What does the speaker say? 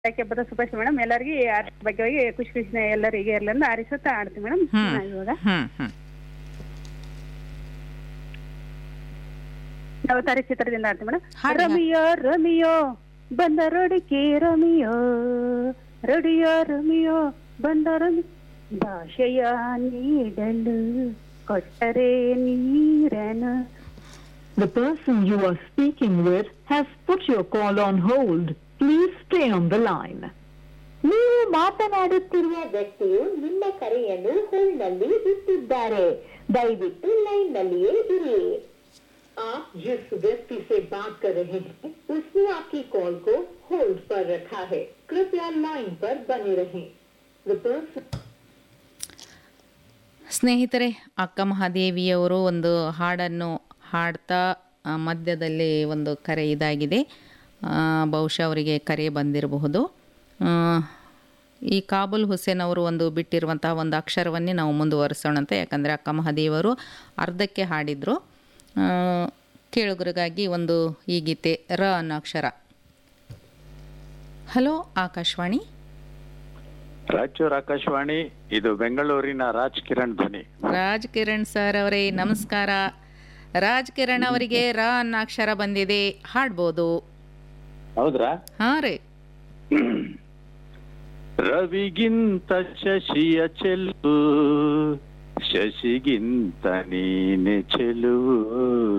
ಯಾಕೆ ಬರೋ ಸುಭಾಷ್ ಮೇಡಮ್ ಎಲ್ಲರಿಗೆ ಬಗ್ಗೆ ಖುಷಿ ಖುಷಿ ಎಲ್ಲರಿಗೆ ಇರ್ಲಂದು ಆರಿಸುತ್ತಾ ಆಡ್ತೀವಿ ಮೇಡಮ್ ಹ್ಮ್ ಇವಾಗ ಹ್ಮ್ ಹ್ಮ್ ನಾವು ತಾರೆ ಚಿತ್ರದಿಂದ ಆಡ್ತೀವಿ ಮೇಡಮ್ ಹಾಡಿ, ರಮಿಯೋ ರಮಿಯೋ ಬಂದ ರೋಡಿಕೆ ರಮಿಯೋ ರಡಿಯೋ ರಮಿಯೋ ಬಂದ ರಮಿ ಭಾಷೆಯ ನೀಡಲು ಕೊಟ್ಟರೆ ನೀರನು The person you are speaking with has put your call on hold. Please stay on the line. ನೀವು ಮಾತನಾಡುತ್ತಿರುವ ವ್ಯಕ್ತಿಯು ನಿಮ್ಮ ಕರೆಯನ್ನು ಹೋಲ್ಡ್ನಲ್ಲಿ ಇಟ್ಟಿದ್ದಾರೆ ದಯವಿಟ್ಟು ಲೈನ್ನಲ್ಲಿಯೇ ಇರಿ आप जिस व्यक्ति से बात कर रहे हैं उसने आपकी कॉल को होल्ड पर रखा है कृपया लाइन पर बने रहें The person ಸ್ನೇಹಿತರೆ ಅಕ್ಕ ಮಹಾದೇವಿಯವರು ಒಂದು ಹಾಡನ್ನು ಹಾಡ್ತಾ ಆ, ಮಧ್ಯದಲ್ಲಿ ಒಂದು ಕರೆ ಇದಾಗಿದೆ ಆ, ಬಹುಶಃ ಅವರಿಗೆ ಕರೆ ಬಂದಿರಬಹುದು ಆ, ಈ ಕಾಬುಲ್ ಹುಸೇನ್ ಅವರು ಒಂದು ಬಿಟ್ಟಿರುವಂತಹ ಒಂದು ಅಕ್ಷರವನ್ನೇ ನಾವು ಮುಂದುವರಿಸೋಣಂತೆ ಯಾಕಂದರೆ ಅಕ್ಕ ಮಹಾದೇವರು ಅರ್ಧಕ್ಕೆ ಹಾಡಿದರು ಆ, ಕೇಳುಗರಿಗಾಗಿ ಒಂದು ಈ ಗೀತೆ ರ ಅನ್ನೋ ಅಕ್ಷರ ಹಲೋ ಆಕಾಶವಾಣಿ ರಾಯಚೂರು ಆಕಾಶವಾಣಿ ಇದು ಬೆಂಗಳೂರಿನ ರಾಜ್ ಕಿರಣ್ ಧ್ವನಿ ರಾಜ್ ಕಿರಣ್ ಸರ್ ಅವರೇ ನಮಸ್ಕಾರ ರಾಜ್ ಕಿರಣ್ ಅವರಿಗೆ ರ ಅನ್ನೋ ಅಕ್ಷರ ಬಂದಿದೆ ಹಾಡ್ಬೋದು ಹೌದ್ರಾ ಹಾಂ ರೀ ರವಿಗಿಂತ ಶಶಿಯ ಚೆಲುವು ಶಶಿಗಿಂತ ನೀನೆ ಚೆಲುವು